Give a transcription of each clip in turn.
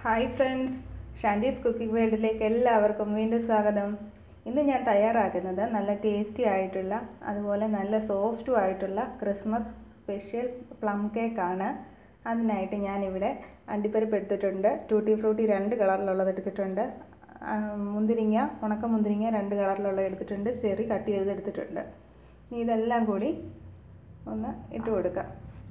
hi friends ഷാൻഡീസ് cooking വേൾഡിലേക്ക് എല്ലാവർക്കും വീണ്ടും സ്വാഗതം ഇന്ന് ഞാൻ തയ്യാറാക്കുന്നത് നല്ല ടേസ്റ്റി ആയിട്ടുള്ള അതുപോലെ നല്ല സോഫ്റ്റും ആയിട്ടുള്ള ക്രിസ്മസ് സ്പെഷ്യൽ പ്ലം കേക്കാണ് അതിനായിട്ട് ഞാനിവിടെ അണ്ടിപ്പരിപ്പ് എടുത്തിട്ടുണ്ട് ടൂട്ടി ഫ്രൂട്ടി രണ്ട് കളറിലുള്ളത് എടുത്തിട്ടുണ്ട് ആ, മുന്തിരിങ്ങ ഉണക്ക മുന്തിരിങ്ങ രണ്ട് കളറിലുള്ള എടുത്തിട്ടുണ്ട് ചെറി കട്ട് ചെയ്ത് എടുത്തിട്ടുണ്ട് ഇനി ഇതെല്ലാം കൂടി ഒന്ന് ഇട്ട് കൊടുക്കാം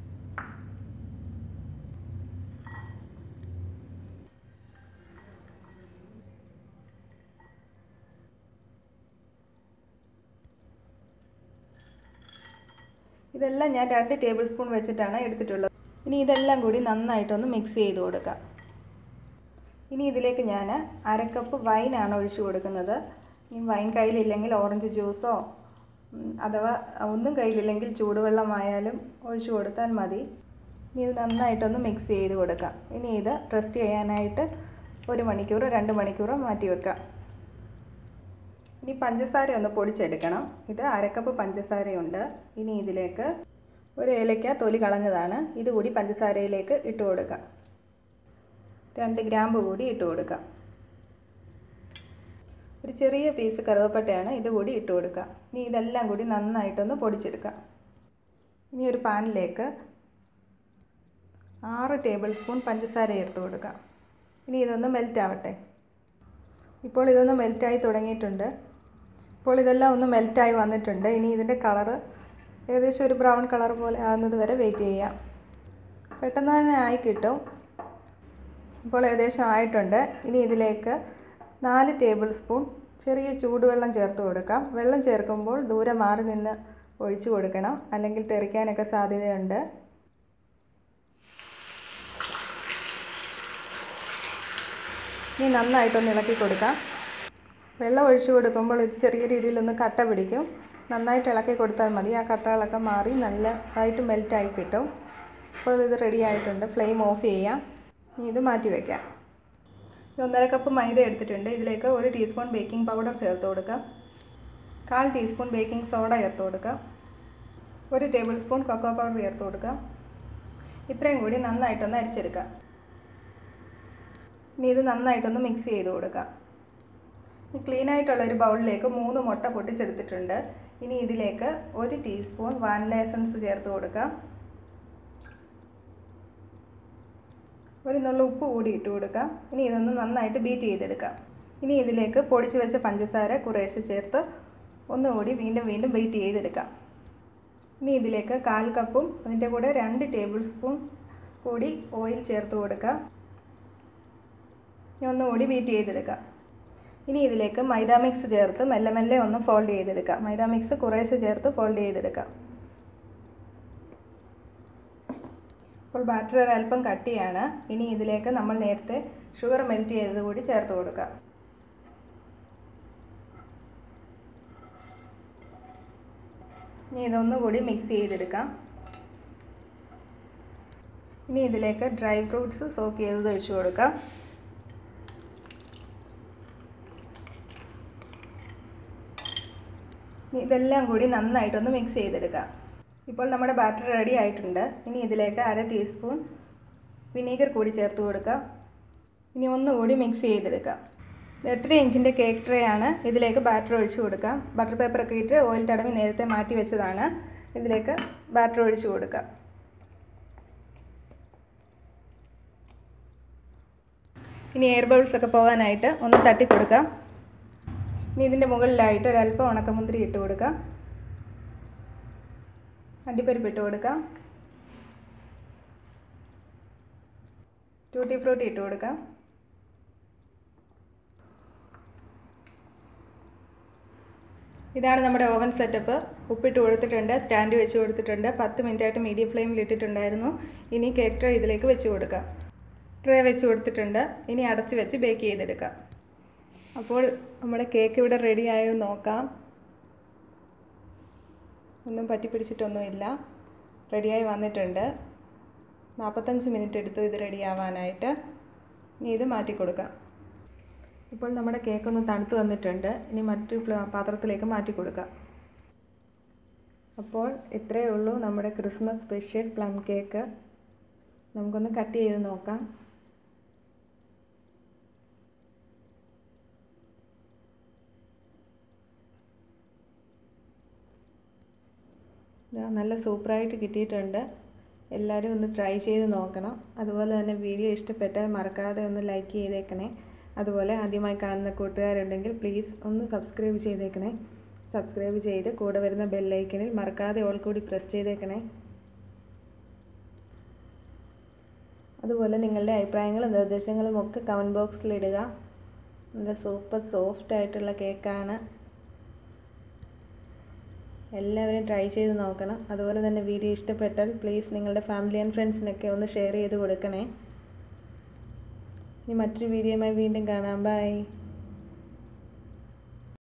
ഇതെല്ലാം ഞാൻ രണ്ട് ടേബിൾ സ്പൂൺ വെച്ചിട്ടാണ് എടുത്തിട്ടുള്ളത് ഇനി ഇതെല്ലാം കൂടി നന്നായിട്ടൊന്ന് മിക്സ് ചെയ്ത് കൊടുക്കാം ഇനി ഇതിലേക്ക് ഞാൻ അരക്കപ്പ് വൈനാണ് ഒഴിച്ചു കൊടുക്കുന്നത് ഈ വൈൻ കയ്യിലില്ലെങ്കിൽ ഓറഞ്ച് ജ്യൂസോ ഉം, അഥവാ ഒന്നും കയ്യിലില്ലെങ്കിൽ ചൂടുവെള്ളമായാലും ഒഴിച്ചു കൊടുത്താൽ മതി ഇനി ഇത് നന്നായിട്ടൊന്ന് മിക്സ് ചെയ്ത് കൊടുക്കാം ഇനി ഇത് റെസ്റ്റ് ചെയ്യാനായിട്ട് ഒരു മണിക്കൂറോ രണ്ട് മണിക്കൂറോ മാറ്റി വെക്കാം ഇനി പഞ്ചസാര ഒന്ന് പൊടിച്ചെടുക്കണം ഇത് അരക്കപ്പ് പഞ്ചസാരയുണ്ട് ഇനി ഇതിലേക്ക് ഒരു ഏലക്ക തൊലി കളഞ്ഞതാണ് ഇതുകൂടി പഞ്ചസാരയിലേക്ക് ഇട്ട് കൊടുക്കാം രണ്ട് ഗ്രാമ്പ് കൂടി ഇട്ട് കൊടുക്കാം ഒരു ചെറിയ പീസ് കറുവപ്പട്ടയാണ് ഇതുകൂടി ഇട്ട് കൊടുക്കാം ഇനി ഇതെല്ലാം കൂടി നന്നായിട്ടൊന്ന് പൊടിച്ചെടുക്കാം ഇനി ഒരു പാനിലേക്ക് ആറ് ടേബിൾ സ്പൂൺ പഞ്ചസാര ചേർത്ത് കൊടുക്കാം ഇനി ഇതൊന്ന് മെൽറ്റ് ആവട്ടെ ഇപ്പോൾ ഇതൊന്ന് മെൽറ്റായി തുടങ്ങിയിട്ടുണ്ട് ഇപ്പോൾ ഇതെല്ലാം ഒന്ന് മെൽറ്റായി വന്നിട്ടുണ്ട് ഇനി ഇതിൻ്റെ കളറ് ഏകദേശം ഒരു ബ്രൗൺ കളർ പോലെ ആകുന്നത് വരെ വെയിറ്റ് ചെയ്യാം പെട്ടെന്ന് തന്നെ ആയി കിട്ടും ഇപ്പോൾ ഏകദേശം ആയിട്ടുണ്ട് ഇനി ഇതിലേക്ക് നാല് ടേബിൾ സ്പൂൺ ചെറിയ ചൂടുവെള്ളം ചേർത്ത് കൊടുക്കാം വെള്ളം ചേർക്കുമ്പോൾ ദൂരെ മാറി നിന്ന് ഒഴിച്ചു കൊടുക്കണം അല്ലെങ്കിൽ തെറിക്കാനൊക്കെ സാധ്യതയുണ്ട് ഇനി നന്നായിട്ടൊന്ന് ഇളക്കി കൊടുക്കാം വെള്ളം ഒഴിച്ചു കൊടുക്കുമ്പോൾ ഇത് ചെറിയ രീതിയിലൊന്ന് കട്ട പിടിക്കും നന്നായിട്ട് ഇളക്കി കൊടുത്താൽ മതി ആ കട്ടകളൊക്കെ മാറി നല്ലതായിട്ട് മെൽറ്റായി കിട്ടും അപ്പോൾ ഇത് റെഡി ആയിട്ടുണ്ട് ഫ്ലെയിം ഓഫ് ചെയ്യാം ഇനി ഇത് മാറ്റി വയ്ക്കാം ഇത് ഒന്നര കപ്പ് മൈദ എടുത്തിട്ടുണ്ട് ഇതിലേക്ക് ഒരു ടീസ്പൂൺ ബേക്കിംഗ് പൗഡർ ചേർത്ത് കൊടുക്കാം കാൽ ടീസ്പൂൺ ബേക്കിംഗ് സോഡ ചേർത്ത് കൊടുക്കാം ഒരു ടേബിൾ സ്പൂൺ കൊക്കോ പൗഡർ ചേർത്ത് കൊടുക്കാം ഇത്രയും കൂടി നന്നായിട്ടൊന്ന് അരിച്ചെടുക്കാം ഇനി ഇത് നന്നായിട്ടൊന്ന് മിക്സ് ചെയ്ത് കൊടുക്കാം ഈ ക്ലീൻ ആയിട്ടുള്ള ഒരു ബൗളിലേക്ക് മൂന്ന് മുട്ട പൊട്ടിച്ചെടുത്തിട്ടുണ്ട് ഇനി ഇതിലേക്ക് ഒരു ടീസ്പൂൺ വാനില എസൻസ് ചേർത്ത് കൊടുക്കാം ഒരു നുള്ള ഉപ്പ് കൂടി ഇട്ട് കൊടുക്കാം ഇനി ഇതൊന്ന് നന്നായിട്ട് ബീറ്റ് ചെയ്തെടുക്കാം ഇനി ഇതിലേക്ക് പൊടിച്ച് വെച്ച പഞ്ചസാര കുറേശ്ശെ ചേർത്ത് ഒന്നുകൂടി വീണ്ടും വീണ്ടും ബീറ്റ് ചെയ്തെടുക്കാം ഇനി ഇതിലേക്ക് കാൽ കപ്പും അതിൻ്റെ കൂടെ രണ്ട് ടേബിൾ സ്പൂൺ കൂടി ഓയിൽ ചേർത്ത് കൊടുക്കാം ഇനി ഒന്നുകൂടി ബീറ്റ് ചെയ്തെടുക്കാം ഇനി ഇതിലേക്ക് മൈദ മിക്സ് ചേർത്ത് മെല്ലെ മെല്ലെ ഒന്ന് ഫോൾഡ് ചെയ്തെടുക്കാം മൈദ മിക്സ് കുറേശ്ശെ ചേർത്ത് ഫോൾഡ് ചെയ്തെടുക്കാം ഇപ്പോൾ ബാറ്റർ ഒരല്പം കട്ടിയാണ് ഇനി ഇതിലേക്ക് നമ്മൾ നേരത്തെ ഷുഗർ മെൽറ്റ് ചെയ്തത് കൂടി ചേർത്ത് കൊടുക്കാം ഇനി ഇതൊന്നുകൂടി മിക്സ് ചെയ്തെടുക്കാം ഇനി ഇതിലേക്ക് ഡ്രൈ ഫ്രൂട്ട്സ് സോക്ക് ചെയ്തത് ഒഴിച്ചു കൊടുക്കാം ഇനി ഇതെല്ലാം കൂടി നന്നായിട്ടൊന്ന് മിക്സ് ചെയ്തെടുക്കാം ഇപ്പോൾ നമ്മുടെ ബാറ്റർ റെഡി ആയിട്ടുണ്ട് ഇനി ഇതിലേക്ക് അര ടീസ്പൂൺ വിനീഗർ കൂടി ചേർത്ത് കൊടുക്കാം ഇനി ഒന്നുകൂടി മിക്സ് ചെയ്തെടുക്കാം എട്ടര ഇഞ്ചിൻ്റെ കേക്ക് ട്രേ ആണ് ഇതിലേക്ക് ബാറ്റർ ഒഴിച്ചു കൊടുക്കാം ബട്ടർ പേപ്പറൊക്കെ ഇട്ട് ഓയിൽ തടവി നേരത്തെ മാറ്റി വെച്ചതാണ് ഇതിലേക്ക് ബാറ്റർ ഒഴിച്ചു കൊടുക്കാം ഇനി എയർ ബബിൾസ് ഒക്കെ പോകാനായിട്ട് ഒന്ന് തട്ടി കൊടുക്കാം ഇനി ഇതിൻ്റെ മുകളിലായിട്ട് ഒരല്പം ഉണക്കമുന്തിരി ഇട്ട് കൊടുക്കാം അണ്ടിപ്പരിപ്പ് ഇട്ട് കൊടുക്കാം ടൂട്ടി ഫ്രൂട്ടി ഇട്ട് കൊടുക്കാം ഇതാണ് നമ്മുടെ ഓവൻ സെറ്റപ്പ് ഉപ്പിട്ട് കൊടുത്തിട്ടുണ്ട് സ്റ്റാൻഡ് വെച്ച് കൊടുത്തിട്ടുണ്ട് പത്ത് മിനിറ്റായിട്ട് മീഡിയം ഫ്ലെയിമിൽ ഇട്ടിട്ടുണ്ടായിരുന്നു ഇനി കേക്ക് ട്രേ ഇതിലേക്ക് വെച്ച് കൊടുക്കാം ട്രേ വെച്ച് കൊടുത്തിട്ടുണ്ട് ഇനി അടച്ച് വെച്ച് ബേക്ക് ചെയ്തെടുക്കാം അപ്പോൾ നമ്മുടെ കേക്ക് ഇവിടെ റെഡി ആയോ നോക്കാം ഒന്നും പറ്റിപ്പിടിച്ചിട്ടൊന്നുമില്ല റെഡിയായി വന്നിട്ടുണ്ട് നാൽപ്പത്തഞ്ച് മിനിറ്റ് എടുത്തു ഇത് റെഡി ആവാനായിട്ട് ഇനി ഇത് മാറ്റി കൊടുക്കാം ഇപ്പോൾ നമ്മുടെ കേക്ക് ഒന്ന് തണുത്ത് വന്നിട്ടുണ്ട് ഇനി മറ്റൊരു പ്ല- പാത്രത്തിലേക്ക് മാറ്റി കൊടുക്കാം അപ്പോൾ ഇത്രയേ ഉള്ളൂ നമ്മുടെ ക്രിസ്മസ് സ്പെഷ്യൽ പ്ലം കേക്ക് നമുക്കൊന്ന് കട്ട് ചെയ്ത് നോക്കാം ഇതാ നല്ല സൂപ്പറായിട്ട് കിട്ടിയിട്ടുണ്ട് എല്ലാവരും ഒന്ന് ട്രൈ ചെയ്ത് നോക്കണം അതുപോലെ തന്നെ വീഡിയോ ഇഷ്ടപ്പെട്ടാൽ മറക്കാതെ ഒന്ന് ലൈക്ക് ചെയ്തേക്കണേ അതുപോലെ ആദ്യമായി കാണുന്ന കൂട്ടുകാരുണ്ടെങ്കിൽ പ്ലീസ് ഒന്ന് സബ്സ്ക്രൈബ് ചെയ്തേക്കണേ സബ്സ്ക്രൈബ് ചെയ്ത് കൂടെ വരുന്ന ബെല്ലൈക്കണിൽ മറക്കാതെ ഓൾ കൂടി പ്രസ് ചെയ്തേക്കണേ അതുപോലെ നിങ്ങളുടെ അഭിപ്രായങ്ങളും നിർദ്ദേശങ്ങളും ഒക്കെ കമൻറ്റ് ബോക്സിൽ ഇടുക നല്ല സൂപ്പർ സോഫ്റ്റ് ആയിട്ടുള്ള കേക്കാണ് എല്ലാവരും ട്രൈ ചെയ്ത് നോക്കണം അതുപോലെ തന്നെ വീഡിയോ ഇഷ്ടപ്പെട്ടാൽ പ്ലീസ് നിങ്ങളുടെ ഫാമിലി ആൻഡ് ഫ്രണ്ട്സിനൊക്കെ ഒന്ന് ഷെയർ ചെയ്ത് കൊടുക്കണേ ഇനി മറ്റൊരു വീഡിയോയുമായി വീണ്ടും കാണാം ബൈ